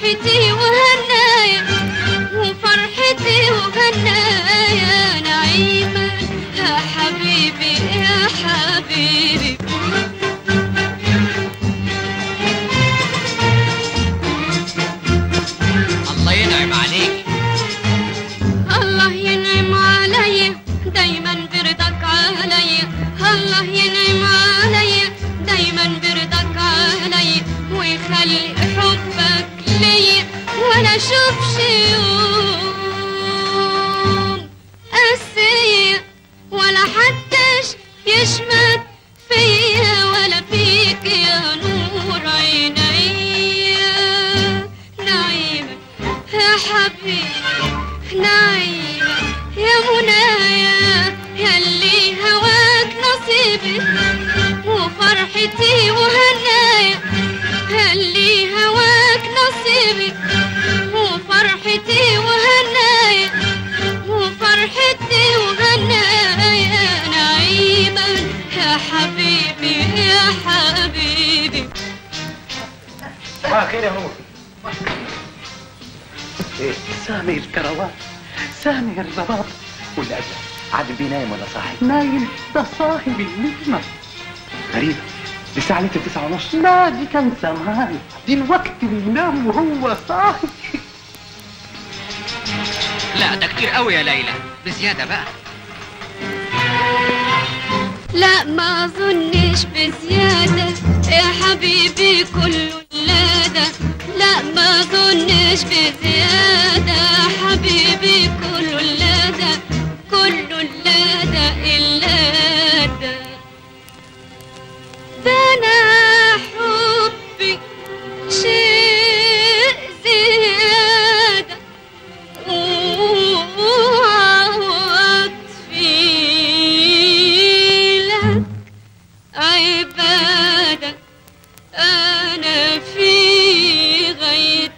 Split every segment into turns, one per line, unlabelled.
وفرحتي وهنايا وفرحتي وهنايا نعيما يا حبيبي يا حبيبي
الله ينعم عليك
الله ينعم علي دايما برضاك علي الله ينعم علي دايما برضاك علي ويخلي حبك لي ولا اشوفش يوم قاسية ولا حدش يشمت فيا ولا فيك يا نور عينيا نعيمة يا حبيبي نعيمة يا منايا ياللي هواك نصيبي وفرحتي وهنايا ياللي هواك نصيبي وفرحتي وهنايا وفرحتي وهنايا نعيما يا حبيبي يا حبيبي
صباح الخير يا نور
ايه سامي الكروات سامي الرباط ولا
عادل بيه نايم ولا صاحي
نايم ده صاحب النجمة
غريب لسه عليك التسعة ونص
لا دي كان زمان دلوقتي بينام وهو صاحي
لا ده كتير قوي يا ليلى بزيادة بقى
لا ما اظنش بزيادة يا حبيبي كله ولادة لا ما اظنش بزيادة يا حبيبي كله ولادة كله ولادة إلا ده ده أنا حبي شيء زيادة وعطفي لك عبادة أنا في غاية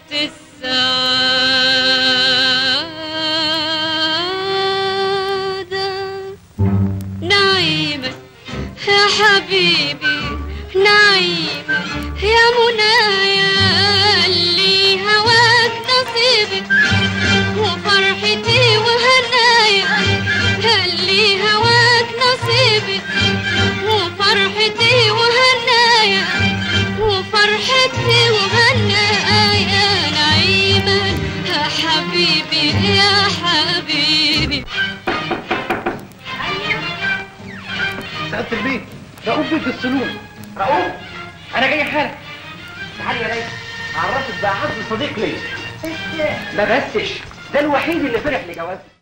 السعادة نعيمة يا حبيبي نعيمة يا منايا اللي هواك نصيبي وفرحتي وهنايا اللي هواك نصيبي وفرحتي وهنايا وفرحتي وهنايا نعيما يا حبيبي يا حبيبي
سألت البيت رؤوف بيت السلوم
رؤوف انا جاي حالا تعالي يا ليلى عرفت بقى عبد صديق ليا ما بسش ده الوحيد اللي فرح لجوازي